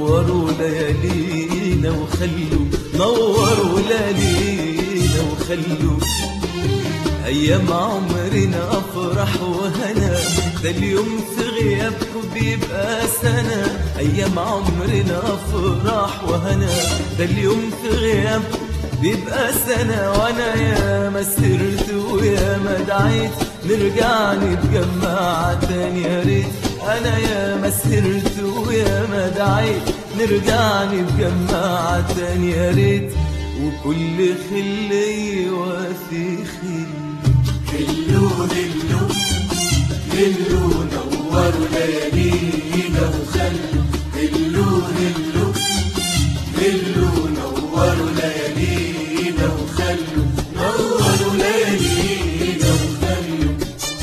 نوروا ليالينا وخلوا نوروا ليالينا وخلوا أيام عمرنا أفرح وهنا ده اليوم في غيابكم بيبقى سنة أيام عمرنا أفرح وهنا ده اليوم في غيابكم بيبقى سنة وأنا يا ما سرت ويا ما دعيت نرجع نتجمع تاني يا ريت أنا يا ما سرت ويا ما دعيت نرجع نتجمع تاني يا ريت وكل خلي وفي خلي هلو هلو هلو نوروا ليالينا وخلوا هلو هلو هلو نوروا ليالينا وخلوا نوروا ليالينا وخلوا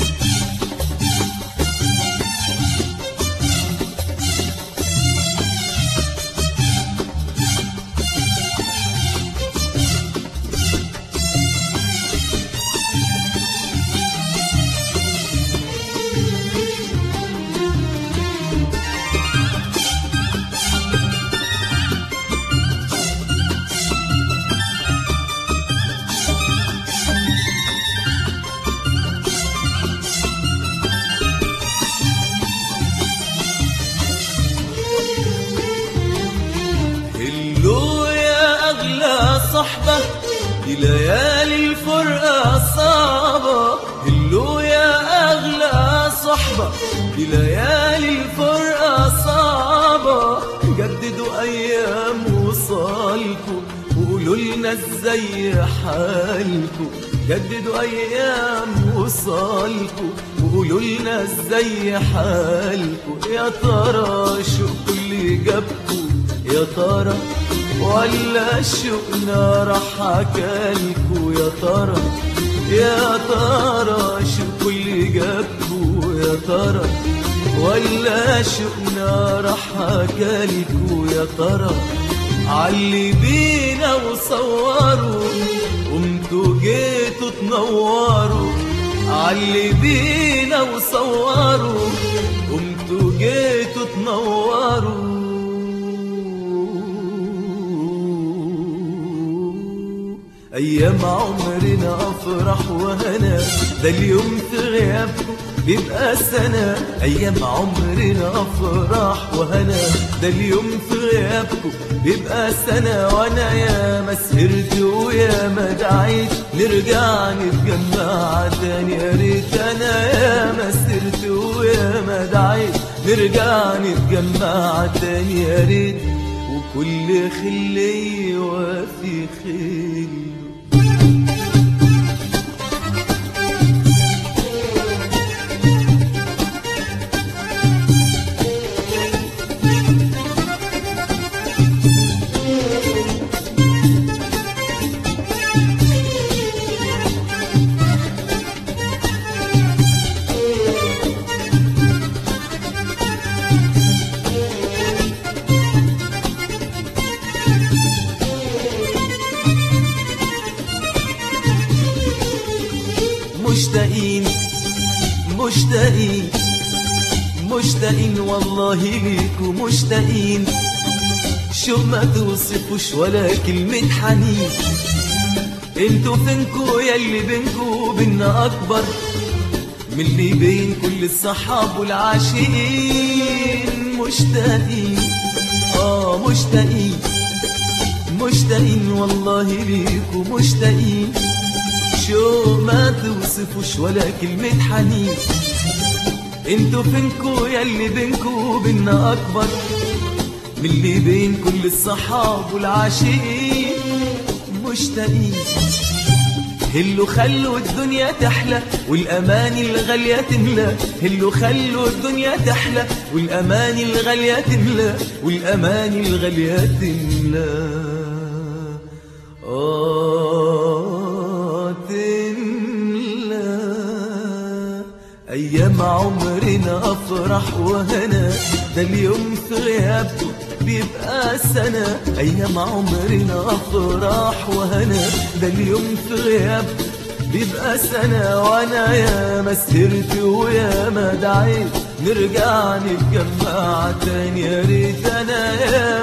هلو يا أغلى صحبة دي ليالي الفرقة صعبة هلو يا أغلى صحبة دي ليالي الفرقة صعبة جددوا أيام وصالكم وقولوا لنا ازاي حالكم جددوا أيام وصالكم وقولوا لنا ازاي حالكم يا ترى شو كل جابكم يا ترى ولا شوقنا راح حكالكوا يا ترى يا ترى شو كل جابكوا يا ترى ولا شوقنا راح حكالكوا يا ترى علي بينا وصوروا قمتوا جيتوا تنوروا علي بينا وصوروا قمتوا جيتوا تنوروا أيام عمرنا أفرح وهنا ده اليوم في غيابكم بيبقى سنة أيام عمرنا أفرح وهنا ده اليوم في غيابكم بيبقى سنة وأنا يا ما سهرت ويا ما دعيت نرجع نتجمع تاني يا ريت أنا يا ما سهرت ويا ما دعيت نرجع نتجمع تاني يا ريت وكل خلي وفي خلي مشتاقين مشتاقين مشتاقين والله ليكوا مشتاقين شو ما توصفوش ولا كلمة حنين انتوا فينكوا يلي بينكوا وبينا أكبر من اللي بين كل الصحاب والعاشقين مشتاقين آه مشتاقين مشتاقين والله ليكوا مشتاقين شو ما توصفوش ولا كلمة حنين انتوا فينكوا يلي بينكوا وبينا أكبر من اللي بين كل الصحاب والعاشقين مشتاقين هلو خلوا الدنيا تحلى والأماني الغالية تملى هلو خلوا الدنيا تحلى والأماني الغالية تملى والأماني الغالية تملى آه تملى أيام عمرنا أفرح وهنا ده اليوم في غيابكم بيبقى سنة أيام عمرنا أفراح وهنا ده اليوم في غيابكم بيبقى سنة وأنا يا ما سهرت ويا ما دعيت نرجع نتجمع تاني يا ريت أنا يا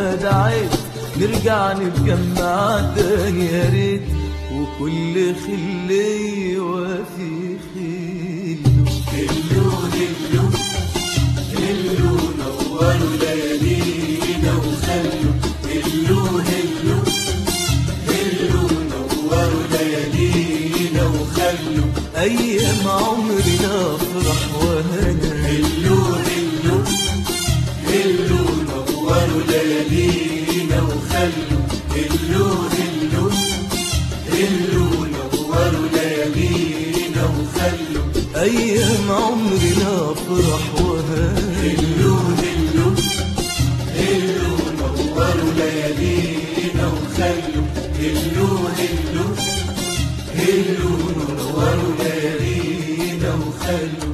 انا دعيت نرجع نتجمع تاني يا ريت وكل خلي وفي خيله هلو هلو هلو نوروا ليالينا وخلوا هلو هلو هلو نوروا ليالينا وخلوا ايام عمرنا افرح وهنا هلو هلو هلو نوروا ليالينا وخلوا هلو هلو هلو نوروا ليالينا وخلوا ايام عمرنا افرح وهنا هلو هلو هلو نوروا ليالينا وخلوا هلو هلو هلو نوروا ليالينا وخلوا